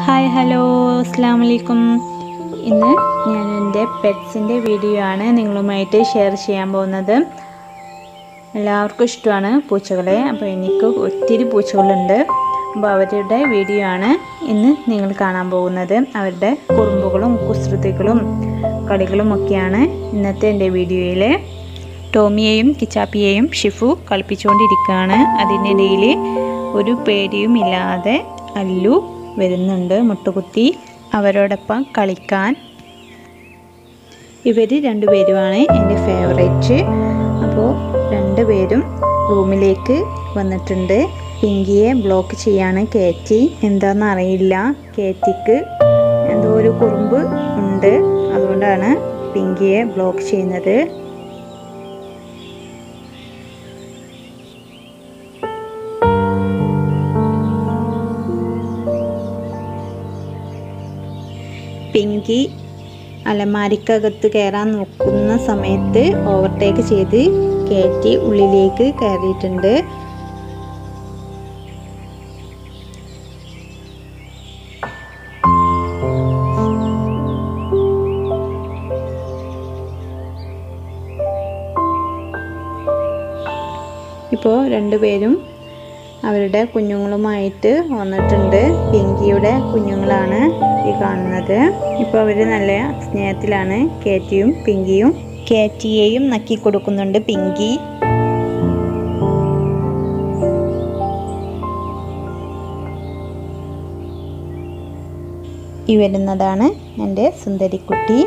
hi hello അസ്സാം വലൈക്കും ഇന്ന് ഞാൻ എൻ്റെ പെറ്റ്സിൻ്റെ വീഡിയോ ആണ് നിങ്ങളുമായിട്ട് ഷെയർ ചെയ്യാൻ പോകുന്നത് എല്ലാവർക്കും ഇഷ്ടമാണ് പൂച്ചകളെ അപ്പോൾ എനിക്ക് ഒത്തിരി പൂച്ചകളുണ്ട് അപ്പോൾ അവരുടെ വീഡിയോ ആണ് ഇന്ന് നിങ്ങൾ കാണാൻ പോകുന്നത് അവരുടെ കുറുമ്പുകളും കുസൃതികളും കളികളും ഒക്കെയാണ് ഇന്നത്തെ എൻ്റെ വീഡിയോയിൽ ടോമിയെയും കിച്ചാപ്പിയെയും ഷിഫു കളിപ്പിച്ചുകൊണ്ടിരിക്കുകയാണ് അതിനിടയിൽ ഒരു പേടിയും ഇല്ലാതെ അല്ലു വരുന്നുണ്ട് മുട്ടുകുത്തി അവരോടൊപ്പം കളിക്കാൻ ഇവർ രണ്ടുപേരുമാണ് എൻ്റെ ഫേവറേറ്റ് അപ്പോൾ രണ്ടുപേരും റൂമിലേക്ക് വന്നിട്ടുണ്ട് പിങ്കിയെ ബ്ലോക്ക് ചെയ്യാണ് കേറ്റി എന്താണെന്ന് അറിയില്ല കേറ്റിക്ക് എന്തോ ഒരു കുറുമ്പ് ഉണ്ട് അതുകൊണ്ടാണ് പിങ്കിയെ ബ്ലോക്ക് ചെയ്യുന്നത് പിങ്കി അലമാരിക്കകത്ത് കയറാൻ നോക്കുന്ന സമയത്ത് ഓവർടേക്ക് ചെയ്ത് കയറ്റി ഉള്ളിലേക്ക് കയറിയിട്ടുണ്ട് ഇപ്പോൾ രണ്ടുപേരും അവരുടെ കുഞ്ഞുങ്ങളുമായിട്ട് വന്നിട്ടുണ്ട് പിങ്കിയുടെ കുഞ്ഞുങ്ങളാണ് ഈ കാണുന്നത് ഇപ്പോൾ അവർ നല്ല സ്നേഹത്തിലാണ് കേറ്റിയും പിങ്കിയും കേറ്റിയെയും നക്കി കൊടുക്കുന്നുണ്ട് പിങ്കി ഈ വരുന്നതാണ് എൻ്റെ സുന്ദരിക്കുട്ടി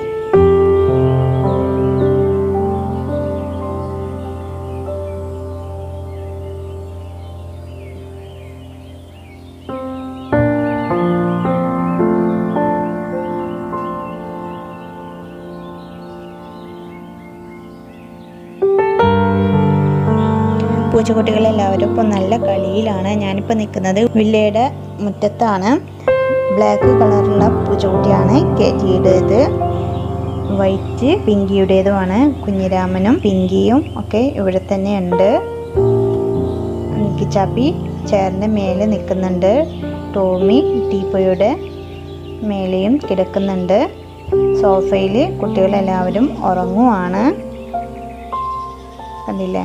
പൂച്ചക്കുട്ടികളെല്ലാവരും ഇപ്പോൾ നല്ല കളിയിലാണ് ഞാനിപ്പോൾ നിൽക്കുന്നത് വില്ലയുടെ മുറ്റത്താണ് ബ്ലാക്ക് കളറുള്ള പൂച്ചക്കുട്ടിയാണ് കെജിയുടേത് വൈറ്റ് പിങ്കിയുടേതുമാണ് കുഞ്ഞിരാമനും പിങ്കിയും ഒക്കെ ഇവിടെ തന്നെ ഉണ്ട് കിച്ചാപ്പി ചെയറിൻ്റെ മേലെ നിൽക്കുന്നുണ്ട് ടോമി ടീപ്പോയുടെ മേലെയും കിടക്കുന്നുണ്ട് സോഫയിൽ കുട്ടികളെല്ലാവരും ഉറങ്ങുവാണ് കണ്ടില്ലേ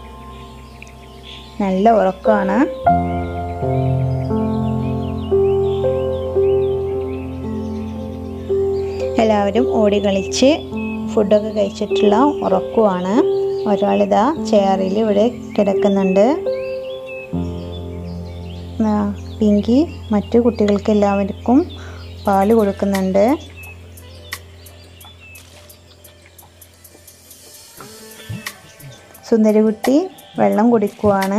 നല്ല ഉറക്കമാണ് എല്ലാവരും ഓടി കളിച്ച് ഫുഡൊക്കെ കഴിച്ചിട്ടുള്ള ഉറക്കമാണ് ഒരാളിതാ ചെയറിൽ ഇവിടെ കിടക്കുന്നുണ്ട് പിങ്കി മറ്റു കുട്ടികൾക്ക് എല്ലാവർക്കും പാല് കൊടുക്കുന്നുണ്ട് സുന്ദരികുട്ടി വെള്ളം കുടിക്കുവാണ്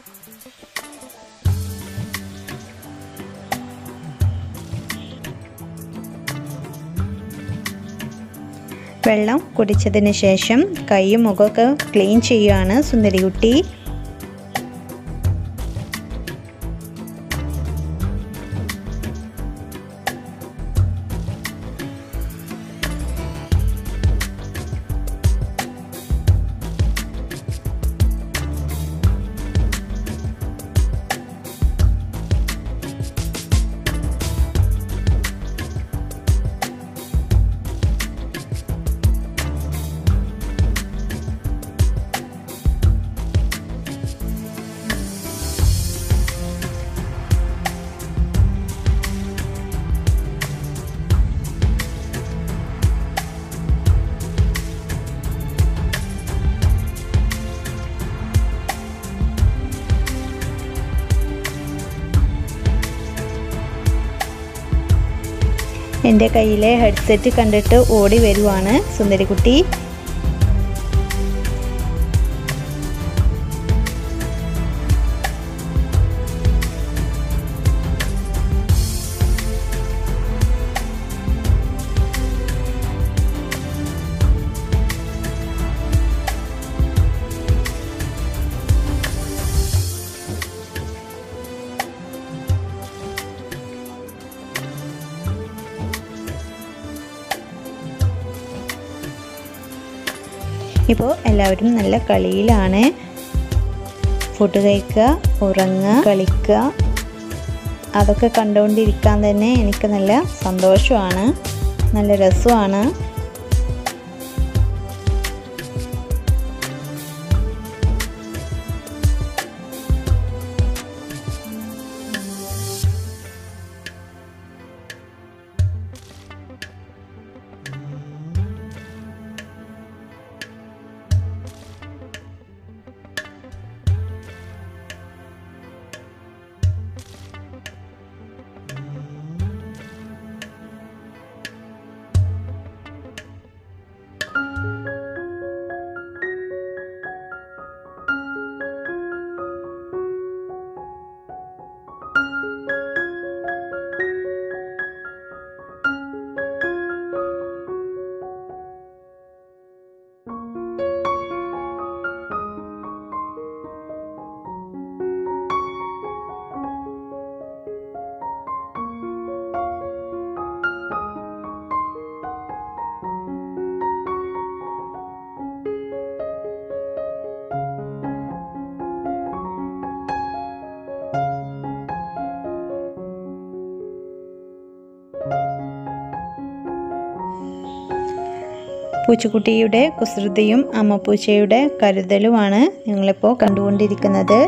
വെള്ളം കുടിച്ചതിന് ശേഷം കൈയും മുഖമൊക്കെ ക്ലീൻ ചെയ്യുകയാണ് സുന്ദരികുട്ടി എൻ്റെ കയ്യിലെ ഹെഡ്സെറ്റ് കണ്ടിട്ട് ഓടി വരുവാണ് സുന്ദരിക്കുട്ടി ഇപ്പോൾ എല്ലാവരും നല്ല കളിയിലാണ് ഫുഡ് കഴിക്കുക ഉറങ്ങുക കളിക്കുക അതൊക്കെ കണ്ടുകൊണ്ടിരിക്കാൻ തന്നെ എനിക്ക് നല്ല സന്തോഷമാണ് നല്ല രസമാണ് പൂച്ചക്കുട്ടിയുടെ കുസൃതിയും അമ്മപ്പൂച്ചയുടെ കരുതലുമാണ് നിങ്ങളിപ്പോൾ കണ്ടുകൊണ്ടിരിക്കുന്നത്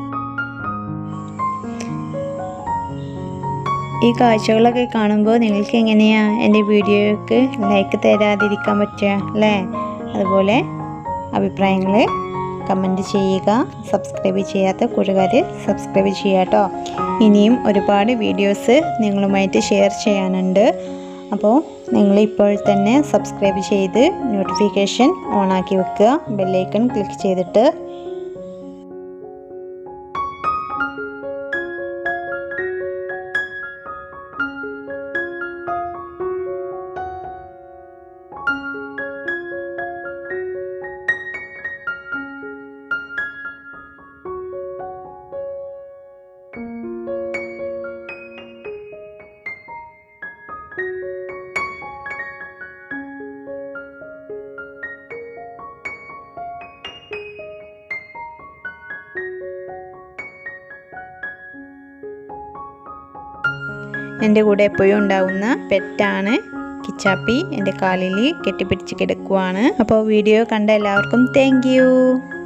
ഈ കാഴ്ചകളൊക്കെ കാണുമ്പോൾ നിങ്ങൾക്ക് എങ്ങനെയാ എൻ്റെ വീഡിയോയ്ക്ക് ലൈക്ക് തരാതിരിക്കാൻ പറ്റുക അല്ലേ അതുപോലെ അഭിപ്രായങ്ങൾ കമൻറ്റ് ചെയ്യുക സബ്സ്ക്രൈബ് ചെയ്യാത്ത കൂട്ടുകാർ സബ്സ്ക്രൈബ് ചെയ്യുക കേട്ടോ ഇനിയും ഒരുപാട് വീഡിയോസ് നിങ്ങളുമായിട്ട് ഷെയർ ചെയ്യാനുണ്ട് അപ്പോൾ നിങ്ങൾ ഇപ്പോൾ തന്നെ സബ്സ്ക്രൈബ് ചെയ്ത് നോട്ടിഫിക്കേഷൻ ഓണാക്കി വെക്കുക ബെല്ലൈക്കൺ ക്ലിക്ക് ചെയ്തിട്ട് എൻ്റെ കൂടെ എപ്പോഴും ഉണ്ടാവുന്ന പെറ്റാണ് കിച്ചാപ്പി എൻ്റെ കാലിൽ കെട്ടിപ്പിടിച്ച് കിടക്കുവാണ് അപ്പോൾ വീഡിയോ കണ്ട എല്ലാവർക്കും താങ്ക്